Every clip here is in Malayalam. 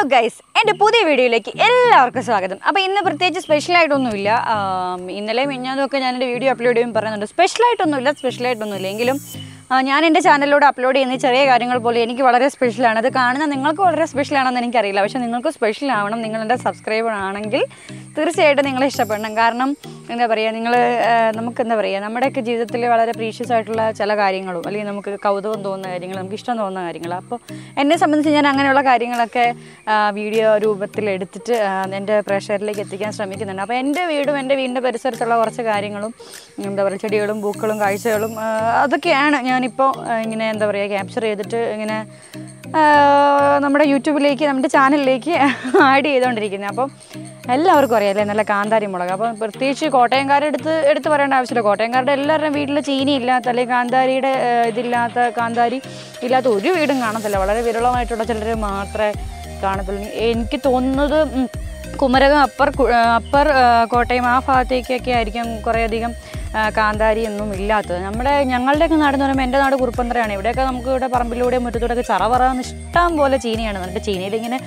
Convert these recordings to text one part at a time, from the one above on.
ഗൈസ് എൻ്റെ പുതിയ വീഡിയോയിലേക്ക് എല്ലാവർക്കും സ്വാഗതം അപ്പോൾ ഇന്ന് പ്രത്യേകിച്ച് സ്പെഷ്യലായിട്ടൊന്നുമില്ല ആം, ഇന്നലെ മിഞ്ഞാന്നൊക്കെ ഞാൻ എൻ്റെ വീഡിയോ അപ്ലോഡ് ചെയ്യുമ്പോൾ പറയുന്നുണ്ട് സ്പെഷ്യലായിട്ടൊന്നുമില്ല സ്പെഷ്യലായിട്ടൊന്നുമില്ല എങ്കിലും ആ, ഞാൻ എൻ്റെ ചാനലിലൂടെ അപ്ലോഡ് ചെയ്യുന്ന ഈ ചെറിയ കാര്യങ്ങൾ പോലെ എനിക്ക് വളരെ സ്പെഷ്യലാണ് അത് കാണുന്ന നിങ്ങൾക്ക് വളരെ സ്പെഷ്യലാണെന്ന് എനിക്കറിയില്ല പക്ഷേ നിങ്ങൾക്ക് സ്പെഷ്യൽ ആവണം നിങ്ങൾ എൻ്റെ സബ്സ്ക്രൈബർ ആണെങ്കിൽ തീർച്ചയായിട്ടും നിങ്ങളെ ഇഷ്ടപ്പെടണം കാരണം എന്താ പറയുക നിങ്ങൾ നമുക്ക് എന്താ പറയുക നമ്മുടെയൊക്കെ ജീവിതത്തിൽ വളരെ പ്രീഷ്യസ് ആയിട്ടുള്ള ചില കാര്യങ്ങളും അല്ലെങ്കിൽ നമുക്ക് കൗതുകം തോന്നുന്ന കാര്യങ്ങൾ നമുക്ക് ഇഷ്ടം തോന്നുന്ന കാര്യങ്ങൾ അപ്പോൾ എന്നെ സംബന്ധിച്ച് ഞാൻ അങ്ങനെയുള്ള കാര്യങ്ങളൊക്കെ ആ, വീഡിയോ രൂപത്തിൽ എടുത്തിട്ട് ആ, എൻ്റെ പ്രേക്ഷകരിലേക്ക് എത്തിക്കാൻ ശ്രമിക്കുന്നുണ്ട് അപ്പോൾ എൻ്റെ വീടും എൻ്റെ വീടിൻ്റെ പരിസരത്തുള്ള കുറച്ച് കാര്യങ്ങളും എന്താ പറയുക ചെടികളും പൂക്കളും കാഴ്ചകളും ആ, അതൊക്കെയാണ് ഞാനിപ്പോൾ ആ, ഇങ്ങനെ എന്താ പറയുക ക്യാപ്ചർ ചെയ്തിട്ട് ഇങ്ങനെ ആ, നമ്മുടെ യൂട്യൂബിലേക്ക് നമ്മുടെ ചാനലിലേക്ക് ആഡ് ചെയ്തുകൊണ്ടിരിക്കുന്നത് അപ്പം എല്ലാവർക്കും അറിയാമല്ലേ നല്ല കാന്താരി മുളക് അപ്പം പ്രത്യേകിച്ച് കോട്ടയംകാരുടെ അടുത്ത് എടുത്ത് പറയേണ്ട ആവശ്യമില്ല കോട്ടയംകാരുടെ എല്ലാവരുടെയും വീട്ടിൽ ചീനി ഇല്ലാത്ത അല്ലെങ്കിൽ കാന്താരിയുടെ ആ, ഇതില്ലാത്ത കാന്താരി ഇല്ലാത്ത ഒരു വീടും കാണത്തില്ല വളരെ വിരളമായിട്ടുള്ള ചിലർ മാത്രമേ കാണത്തുള്ളൂ എനിക്ക് തോന്നുന്നത് ഉം, കുമരകം അപ്പർ കു- ആ, അപ്പർ ആ, കോട്ടയം ആ ഭാഗത്തേക്കൊക്കെ ആയിരിക്കും കുറേയധികം ആ, കാന്താരി ഒന്നും ഇല്ലാത്തത് നമ്മുടെ ഞങ്ങളുടെയൊക്കെ നാടെന്ന് പറയുമ്പോൾ എൻ്റെ നാട് കുറുപ്പന്തറയാണ് ഇവിടെയൊക്കെ നമുക്ക് ഇവിടെ പറമ്പിലൂടെ മുറ്റത്തൂടെ ഒക്കെ ചറവറാന്ന് ഇഷ്ടം പോലെ ചീനിയാണ് എന്നിട്ട് ചീനിയിൽ ഇങ്ങനെ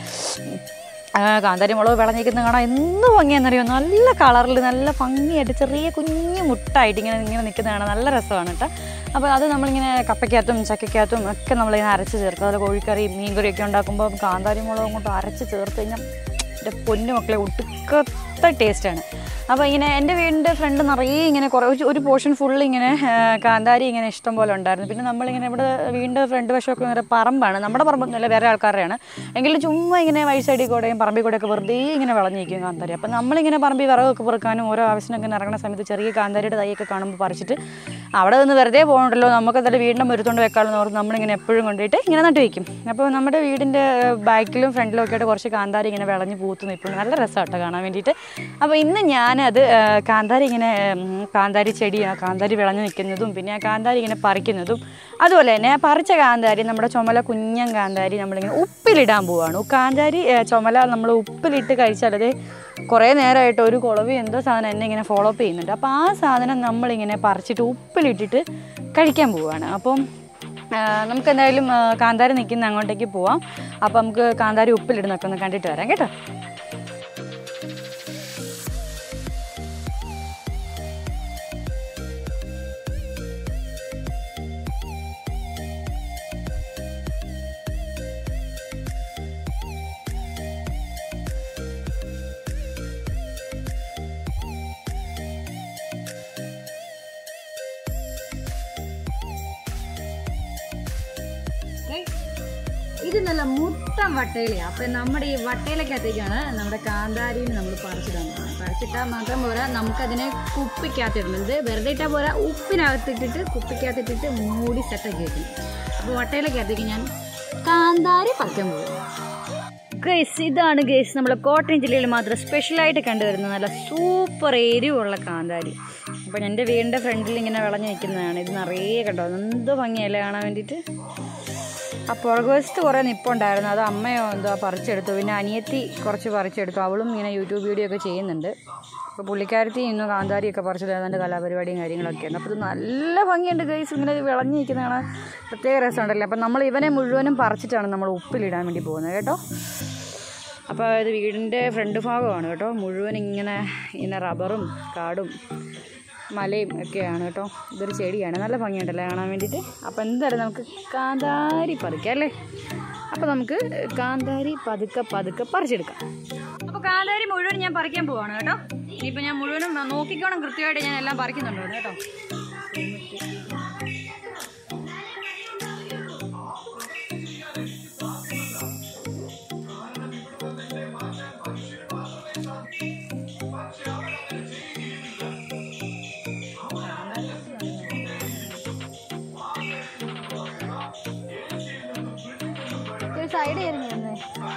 ആ, കാന്താരി മുളക് വിളഞ്ഞിരിക്കുന്ന കാണാൻ എന്ത് ഭംഗിയാണെന്നറിയോ നല്ല കളറിൽ നല്ല ഭംഗിയായിട്ട് ചെറിയ കുഞ്ഞു മുട്ടായിട്ട് ഇങ്ങനെ ഇങ്ങനെ നിൽക്കുന്ന കാണാൻ നല്ല രസമാണ് കേട്ടോ അപ്പോൾ അത് നമ്മളിങ്ങനെ കപ്പയ്ക്കകത്തും ചക്കയ്ക്കകത്തും ഒക്കെ നമ്മളിങ്ങനെ അരച്ച് ചേർത്ത് അതുപോലെ കോഴിക്കറിയും മീൻകറിയൊക്കെ ഉണ്ടാക്കുമ്പോൾ കാന്താരി മുളക് കൊണ്ട് അരച്ച് ചേർത്ത് കഴിഞ്ഞാൽ എൻ്റെ പൊന്നു മക്കളെ ഒട്ടുക്കത്തെ ടേസ്റ്റാണ് അപ്പോൾ ഇങ്ങനെ എൻ്റെ വീടിൻ്റെ ഫ്രണ്ട് നിറയെ ഇങ്ങനെ കുറേ ഒരു- ഒരു പോർഷൻ ഫുള്ള് ഇങ്ങനെ ആ, കാന്താരി ഇങ്ങനെ ഇഷ്ടം പോലെ ഉണ്ടായിരുന്നു പിന്നെ നമ്മളിങ്ങനെ ഇവിടെ വീടിൻ്റെ ഫ്രണ്ട് വശമൊക്കെ ഇങ്ങനെ പറമ്പാണ് നമ്മുടെ പറമ്പൊന്നുമല്ല വേറെ ആൾക്കാരുടെയാണ് എങ്കിലും ചുമ്മാ ഇങ്ങനെ വഴി സൈഡിൽ കൂടെയും പറമ്പിൽ കൂടെയൊക്കെ വെറുതെ ഇങ്ങനെ വിളഞ്ഞിരിക്കും കാന്താരി അപ്പോൾ നമ്മളിങ്ങനെ പറമ്പിൽ വിറകൊക്കെ പെറുക്കാനും ഓരോ ആവശ്യത്തിനൊക്കെ ഇങ്ങനെ ഇറങ്ങുന്ന സമയത്ത് ചെറിയ കാന്താരിയുടെ തൈയൊക്കെ കാണുമ്പോൾ പറിച്ചിട്ട് അവിടെ നിന്ന് വെറുതെ പോകണ്ടല്ലോ നമുക്ക് എന്തായാലും വീടിൻ്റെ മുരുത്തോണ്ട് വെക്കാമെന്ന് ഓർത്ത് നമ്മളിങ്ങനെ എപ്പോഴും കൊണ്ടുപോയിട്ട് ഇങ്ങനെ നട്ട് വയ്ക്കും അപ്പോൾ നമ്മുടെ വീടിൻ്റെ ബാക്കിലും ഫ്രണ്ടിലും ഒക്കെ ആയിട്ട് കുറച്ച് കാന്താരി ഇങ്ങനെ വിളഞ്ഞ് പൂത്ത് നിൽപ്പുണ്ട് നല്ല രസമാട്ടോ കാണാൻ വേണ്ടിയിട്ട് അപ്പോൾ ഇന്ന് ഞാനത് ആ, കാന്താരി ഇങ്ങനെ ഉം, കാന്താരി ചെടി ആ കാന്താരി വിളഞ്ഞ് നിൽക്കുന്നതും പിന്നെ ആ കാന്താരി ഇങ്ങനെ പറിക്കുന്നതും അതുപോലെ തന്നെ ആ പറിച്ച കാന്താരി നമ്മുടെ ചുമല കുഞ്ഞൻ കാന്താരി നമ്മളിങ്ങനെ ഉപ്പിലിടാൻ പോവുകയാണ് കാന്താരി ആ, ചുമല നമ്മൾ ഉപ്പിലിട്ട് കഴിച്ചാൽ അത് കുറേ നേരമായിട്ട് ഒരു കുളവ് എന്തോ സാധനം എന്നെ ഇങ്ങനെ ഫോളോ അപ്പ് ചെയ്യുന്നുണ്ട് അപ്പോൾ ആ സാധനം നമ്മളിങ്ങനെ പറിച്ചിട്ട് ഉപ്പിലിട്ടിട്ട് കഴിക്കാൻ പോവുകയാണ് അപ്പം ആ, നമുക്ക് എന്തായാലും ആ, കാന്താരി നിൽക്കുന്ന അങ്ങോട്ടേക്ക് പോവാം അപ്പോൾ നമുക്ക് കാന്താരി ഉപ്പിലിടുന്നൊക്കെ ഒന്ന് കണ്ടിട്ട് വരാം കേട്ടോ ഇത് നല്ല മുട്ടൻ വട്ടയിലയാണ് അപ്പം നമ്മുടെ ഈ വട്ടയിലക്കകത്തേക്കാണ് നമ്മുടെ കാന്താരിയിൽ നമ്മൾ പറിച്ചിടാൻ പോകുന്നത് പറിച്ചിട്ടാൽ മാത്രം പോരാ നമുക്കതിനെ കുപ്പിക്കകത്തിടുന്നത് വെറുതെ ഇട്ടാൽ പോരാ ഉപ്പിനകത്തിട്ടിട്ട് കുപ്പിക്കകത്തിട്ടിട്ട് മൂടി സെറ്റാക്കി വെക്കും അപ്പോൾ വട്ടയിലക്കകത്തേക്ക് ഞാൻ കാന്താരി പറിക്കാൻ പോകും ഗൈസ് ഇതാണ് ഗൈസ് നമ്മൾ കോട്ടയം ജില്ലയിൽ മാത്രം സ്പെഷ്യലായിട്ട് കണ്ടുവരുന്ന നല്ല സൂപ്പർ എരിവുള്ള കാന്താരി അപ്പോൾ എൻ്റെ വീടിൻ്റെ ഫ്രണ്ടിൽ ഇങ്ങനെ വിളഞ്ഞു നിൽക്കുന്നതാണ് ഇത് നിറയെ കണ്ടോ എന്തോ ഭംഗിയല്ലേ കാണാൻ വേണ്ടിയിട്ട് ആ പുറകുവശത്ത് കുറേ നിപ്പുണ്ടായിരുന്നു അത് അമ്മയോ എന്തോ പറിച്ചെടുത്തു പിന്നെ അനിയത്തി കുറച്ച് പറിച്ചെടുത്തു അവളും ഇങ്ങനെ യൂട്യൂബ് വീഡിയോ ഒക്കെ ചെയ്യുന്നുണ്ട് അപ്പോൾ പുള്ളിക്കാരത്തി ഇന്ന് കാന്താരിയൊക്കെ പറിച്ചത് ഏതാണ്ട് കലാപരിപാടിയും കാര്യങ്ങളൊക്കെ ഉണ്ട് അപ്പോൾ ഇത് നല്ല ഭംഗിയുണ്ട് ഗൈസ് ഇങ്ങനെ വിളഞ്ഞു നിൽക്കുന്ന കാണാൻ പ്രത്യേക രസമുണ്ടല്ലോ അപ്പം നമ്മൾ ഇവനെ മുഴുവനും പറിച്ചിട്ടാണ് നമ്മൾ ഉപ്പിലിടാൻ വേണ്ടി പോകുന്നത് കേട്ടോ അപ്പോൾ ഇത് വീടിൻ്റെ ഫ്രണ്ട് ഭാഗമാണ് കേട്ടോ മുഴുവൻ ഇങ്ങനെ ഇങ്ങനെ റബ്ബറും കാടും മലയും ഒക്കെയാണ് കേട്ടോ ഇതൊരു ചെടിയാണ് നല്ല ഭംഗിയുണ്ടല്ലേ കാണാൻ വേണ്ടിയിട്ട് അപ്പോൾ എന്തായാലും നമുക്ക് കാന്താരി പറിക്കാം അല്ലേ അപ്പോൾ നമുക്ക് കാന്താരി പതുക്കെ പതുക്കെ പറിച്ചെടുക്കാം അപ്പോൾ കാന്താരി മുഴുവൻ ഞാൻ പറിക്കാൻ പോവാണ് കേട്ടോ ഇനിയിപ്പോൾ ഞാൻ മുഴുവനും നോക്കിക്കോണം കൃത്യമായിട്ട് ഞാൻ എല്ലാം പറിക്കുന്നുണ്ടോ കേട്ടോ ഒരു സൈഡ് ആയിരുന്നു വന്നേ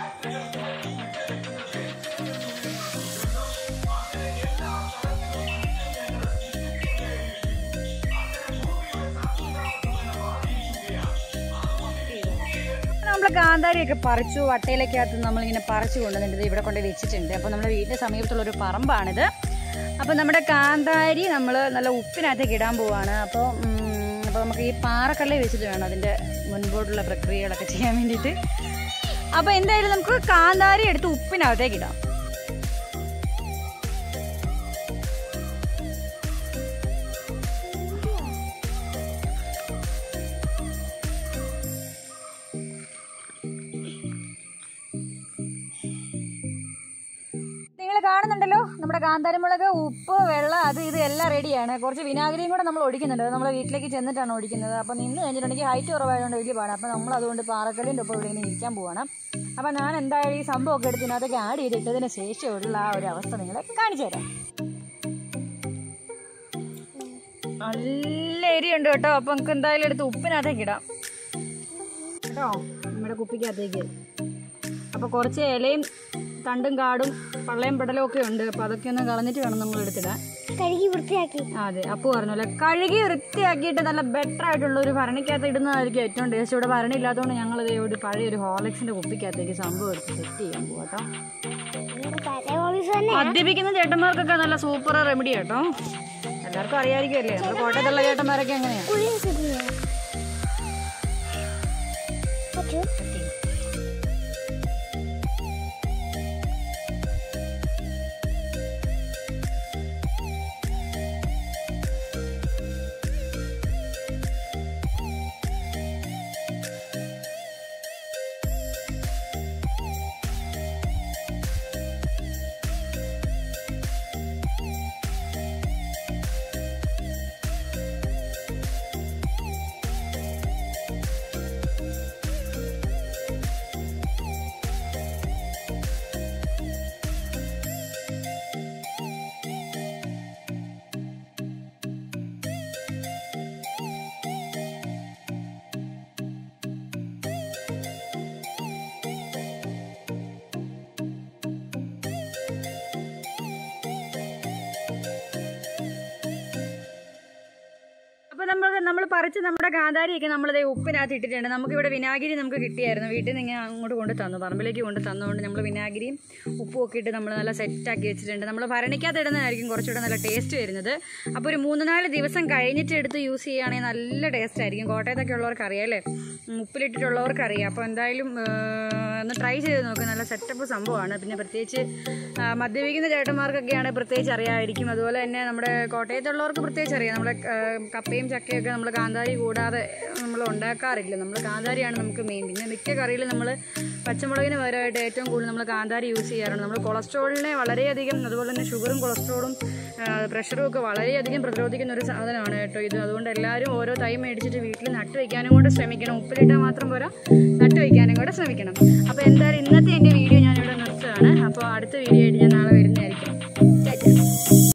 നമ്മൾ കാന്താരിയൊക്കെ പറിച്ചു വട്ടയിലക്കകത്ത് നമ്മളിങ്ങനെ പറിച്ചു കൊണ്ടുവന്നിട്ട് ഇവിടെ കൊണ്ട് വെച്ചിട്ടുണ്ട് അപ്പോൾ നമ്മുടെ വീടിൻ്റെ സമീപത്തുള്ള ഒരു പറമ്പാണിത് അപ്പോൾ നമ്മുടെ കാന്താരി നമ്മൾ നല്ല ഉപ്പിനകത്തേക്ക് ഇടാൻ പോവാണ് അപ്പോൾ അപ്പോൾ നമുക്ക് ഈ പാറക്കല്ലിൽ വെച്ചിട്ട് വേണം അതിൻ്റെ മുൻപോട്ടുള്ള പ്രക്രിയകളൊക്കെ ചെയ്യാൻ വേണ്ടിയിട്ട് അപ്പൊ എന്തായാലും നമുക്ക് കാന്താരി എടുത്ത് ഉപ്പിനകത്തേക്ക് ഇടാം നിങ്ങൾ കാണുന്നുണ്ടല്ലോ നമ്മുടെ കാന്താരമുളക് ഉപ്പ് വെള്ളം അത് ഇത് എല്ലാം റെഡിയാണ് കുറച്ച് വിനാഗിരിയും കൂടെ നമ്മൾ ഒടിക്കുന്നുണ്ട് അത് നമ്മുടെ വീട്ടിലേക്ക് ചെന്നിട്ടാണ് ഒടിക്കുന്നത് അപ്പോൾ നിന്ന് കഴിഞ്ഞിട്ടുണ്ടെങ്കിൽ ഹൈറ്റ് കുറവായതുകൊണ്ട് വലിയ പാടാണ് അപ്പോൾ നമ്മൾ അതുകൊണ്ട് പാറക്കല്ലിൻ്റെ ഒപ്പം ഇവിടെ ഇങ്ങനെ ഇരിക്കാൻ പോവാണ് അപ്പോൾ ഞാൻ എന്തായാലും ഈ സംഭവമൊക്കെ എടുത്ത് ഇതിനകത്തേക്ക് ആഡ് ചെയ്തിട്ടതിന് ശേഷമുള്ള ആ ഒരു അവസ്ഥ നിങ്ങളെ കാണിച്ചു തരാം നല്ല എരിയുണ്ട് കേട്ടോ അപ്പോൾ നമുക്ക് എന്തായാലും എടുത്ത് ഉപ്പിനകത്തേക്ക് ഇടാം കേട്ടോ നമ്മുടെ കുപ്പിക്കകത്തേക്ക് അപ്പോൾ കുറച്ച് ഇലയും തണ്ടും കാടും പള്ളയും പടലും ഒക്കെ ഉണ്ട് അപ്പോൾ അതൊക്കെ ഒന്ന് കളഞ്ഞിട്ട് വേണം നമ്മൾ എടുത്തിടാൻ കഴുകി വൃത്തിയാക്കി അതെ അപ്പു പറഞ്ഞല്ലോ കഴുകി വൃത്തിയാക്കിയിട്ട് നല്ല ബെറ്റർ ആയിട്ടുള്ള ഒരു ഭരണിക്കകത്ത് ഇടുന്നതായിരിക്കും ഏറ്റവും ടേസ്റ്റ് ഇവിടെ ഭരണി ഇല്ലാത്തതുകൊണ്ട് ഞങ്ങൾ ഇതേ ഒരു പഴയ ഒരു ഹോർലിക്സിന്റെ കുപ്പിക്കകത്തേക്ക് സംഭവം എടുത്ത് സെറ്റ് ചെയ്യാൻ പോവാ കേട്ടോ പല ഓഫീസ് തന്നെ മദ്യപിക്കുന്ന ചേട്ടന്മാർക്കൊക്കെ നല്ല സൂപ്പർ റെമഡി കേട്ടോ എല്ലാവർക്കും അറിയാമായിരിക്കുമല്ലേ നമ്മുടെ കോട്ടയത്തുള്ള ചേട്ടന്മാരൊക്കെ എങ്ങനെയാ കുഴി ശരിയാ പറ്റൂ അപ്പൊ നമ്മൾ നമ്മൾ പറിച്ച് നമ്മുടെ കാന്താരിയൊക്കെ നമ്മളിത് ഉപ്പിനകത്ത് ഇട്ടിട്ടുണ്ട് നമുക്ക് ഇവിടെ വിനാഗിരി നമുക്ക് കിട്ടിയായിരുന്നു വീട്ടിൽ നിന്ന് ഇങ്ങനെ അങ്ങോട്ട് കൊണ്ട് തന്നു പറമ്പിലേക്ക് കൊണ്ട് തന്നുകൊണ്ട് നമ്മൾ വിനാഗിരിയും ഉപ്പും ഒക്കെ ഇട്ട് നമ്മൾ നല്ല സെറ്റാക്കി വെച്ചിട്ടുണ്ട് നമ്മൾ ഭരണിക്കകത്ത് ഇടുന്നതായിരിക്കും കുറച്ചുകൂടെ നല്ല ടേസ്റ്റ് വരുന്നത് അപ്പോൾ ഒരു മൂന്ന് നാല് ദിവസം കഴിഞ്ഞിട്ട് എടുത്ത് യൂസ് ചെയ്യുകയാണെങ്കിൽ നല്ല ടേസ്റ്റ് ആയിരിക്കും കോട്ടയത്തൊക്കെ ഉള്ളവർക്ക് അറിയാം അല്ലേ ഉം, ഉപ്പിലിട്ടിട്ടുള്ളവർക്ക് അറിയാം അപ്പോൾ എന്തായാലും ആ, ഒന്ന് ട്രൈ ചെയ്ത് നോക്കുക നല്ല സെറ്റപ്പ് സംഭവമാണ് പിന്നെ പ്രത്യേകിച്ച് ആ, മദ്യപിക്കുന്ന ചേട്ടന്മാർക്കൊക്കെയാണ് പ്രത്യേകിച്ച് അറിയാമായിരിക്കും അതുപോലെ തന്നെ നമ്മുടെ കോട്ടയത്തുള്ളവർക്ക് പ്രത്യേകിച്ച് അറിയാം നമ്മുടെ ആ, കപ്പയും ചക്കയൊക്കെ നമ്മൾ കാന്താരി കൂടാതെ നമ്മൾ ഉണ്ടാക്കാറില്ല നമ്മൾ കാന്താരിയാണ് നമുക്ക് മെയിൻ പിന്നെ മിക്ക കറിയിലും നമ്മൾ പച്ചമുളകിന് പകരമായിട്ട് ഏറ്റവും കൂടുതൽ നമ്മൾ കാന്താരി യൂസ് ചെയ്യാറുണ്ട് നമ്മൾ കൊളസ്ട്രോളിനെ വളരെയധികം അതുപോലെ തന്നെ ഷുഗറും കൊളസ്ട്രോളും പ്രഷറും ഒക്കെ വളരെയധികം പ്രതിരോധിക്കുന്ന ഒരു സാധനമാണ് കേട്ടോ ഇത് അതുകൊണ്ട് എല്ലാവരും ഓരോ തൈ മേടിച്ചിട്ട് വീട്ടിൽ നട്ടു വയ്ക്കാനും കൂടെ ശ്രമിക്കണം ഉപ്പിലിട്ടാൽ മാത്രം പോരാ നട്ടു വയ്ക്കാനും കൂടെ ശ്രമിക്കണം അപ്പോൾ എന്തായാലും ഇന്നത്തെ എൻ്റെ വീഡിയോ ഞാനിവിടെ നിർത്തുകയാണ് അപ്പോൾ അടുത്ത വീഡിയോ ആയിട്ട് ഞാൻ നാളെ വരുന്നതായിരിക്കും